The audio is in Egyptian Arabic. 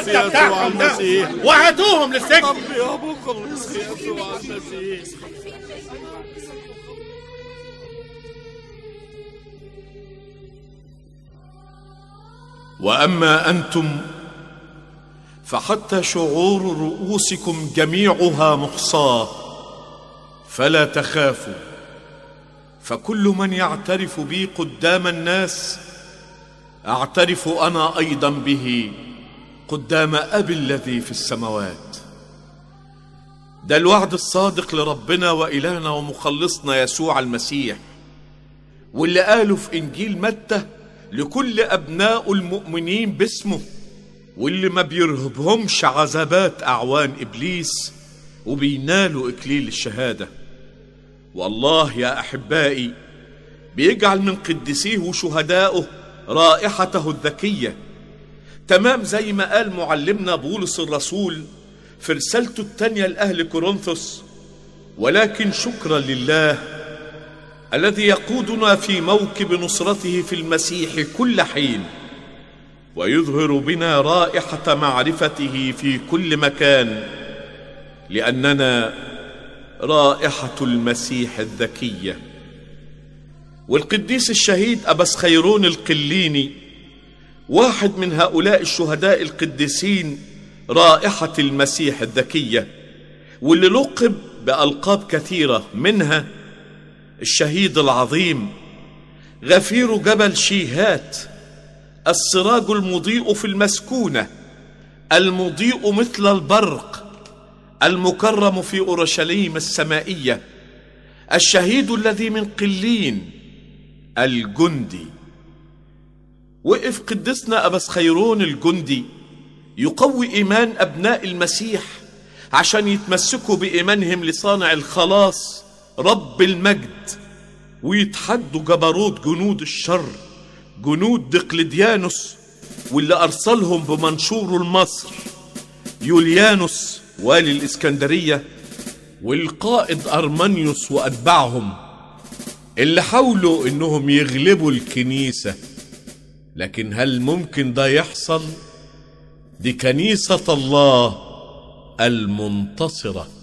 المادة بتاعهم ده وهاتوهم للسجن رب يا مخلص يسوع المسيح واما انتم فحتى شعور رؤوسكم جميعها محصاه فلا تخافوا فكل من يعترف بي قدام الناس اعترف انا ايضا به قدام ابي الذي في السماوات ده الوعد الصادق لربنا والهنا ومخلصنا يسوع المسيح واللي قاله في انجيل متى لكل ابناء المؤمنين باسمه واللي ما بيرهبهمش عذابات اعوان ابليس وبينالوا اكليل الشهاده والله يا احبائي بيجعل من قديسيه وشهدائه رائحته الذكيه تمام زي ما قال معلمنا بولس الرسول في رسالته الثانيه لاهل كورنثوس ولكن شكرا لله الذي يقودنا في موكب نصرته في المسيح كل حين ويظهر بنا رائحه معرفته في كل مكان لاننا رائحه المسيح الذكيه والقديس الشهيد ابس خيرون القليني واحد من هؤلاء الشهداء القديسين رائحه المسيح الذكيه واللي لقب بالقاب كثيره منها الشهيد العظيم غفير جبل شيهات السراج المضيء في المسكونه المضيء مثل البرق المكرم في اورشليم السمائيه الشهيد الذي من قلين الجندي وقف قدسنا ابس خيرون الجندي يقوي ايمان ابناء المسيح عشان يتمسكوا بايمانهم لصانع الخلاص رب المجد ويتحدوا جبروت جنود الشر جنود دقلديانوس واللي ارسلهم بمنشوره لمصر يوليانوس والي الاسكندريه والقائد ارمانيوس واتباعهم اللي حاولوا انهم يغلبوا الكنيسه لكن هل ممكن ده يحصل دي كنيسه الله المنتصره